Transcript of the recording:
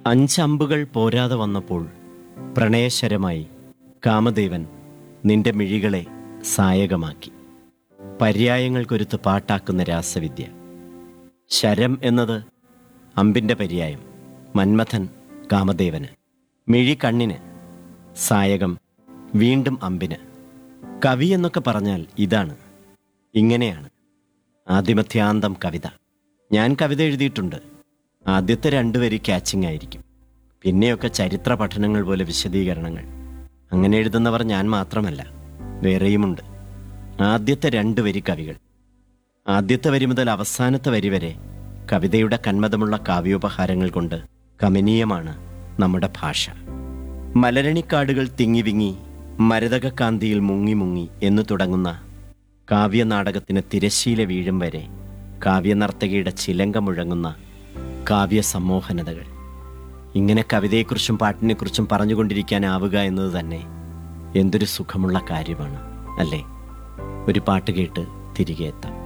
അഞ്ചമ്പുകൾ പോരാതെ വന്നപ്പോൾ പ്രണയശരമായി കാമദേവൻ നിന്റെ മിഴികളെ സായകമാക്കി പര്യായങ്ങൾക്കൊരുത്ത് പാട്ടാക്കുന്ന രാസവിദ്യ ശരം എന്നത് അമ്പിൻ്റെ പര്യായം മന്മഥൻ കാമദേവന് മിഴി കണ്ണിന് സായകം വീണ്ടും അമ്പിന് കവി എന്നൊക്കെ പറഞ്ഞാൽ ഇതാണ് ഇങ്ങനെയാണ് ആദിമധ്യാന്തം കവിത ഞാൻ കവിത എഴുതിയിട്ടുണ്ട് ആദ്യത്തെ രണ്ടു വരി ക്യാച്ചിങ് ആയിരിക്കും പിന്നെയൊക്കെ ചരിത്ര പഠനങ്ങൾ പോലെ വിശദീകരണങ്ങൾ അങ്ങനെ എഴുതുന്നവർ ഞാൻ മാത്രമല്ല വേറെയുമുണ്ട് ആദ്യത്തെ രണ്ട് വരി കവികൾ ആദ്യത്തെ വരി മുതൽ അവസാനത്തെ വരി വരെ കവിതയുടെ കന്മതമുള്ള കാവ്യോപഹാരങ്ങൾ കൊണ്ട് കമനീയമാണ് നമ്മുടെ ഭാഷ മലരണിക്കാടുകൾ തിങ്ങി വിങ്ങി മരതകക്കാന്തിയിൽ മുങ്ങി മുങ്ങി എന്ന് തുടങ്ങുന്ന കാവ്യനാടകത്തിന് തിരശീല വീഴും വരെ കാവ്യനർത്തകിയുടെ ചിലങ്ക മുഴങ്ങുന്ന കാവ്യസമ്മോഹനതകൾ ഇങ്ങനെ കവിതയെക്കുറിച്ചും പാട്ടിനെക്കുറിച്ചും പറഞ്ഞുകൊണ്ടിരിക്കാനാവുക എന്നത് തന്നെ എന്തൊരു സുഖമുള്ള കാര്യമാണ് അല്ലേ ഒരു പാട്ട് കേട്ട് തിരികെ എത്താം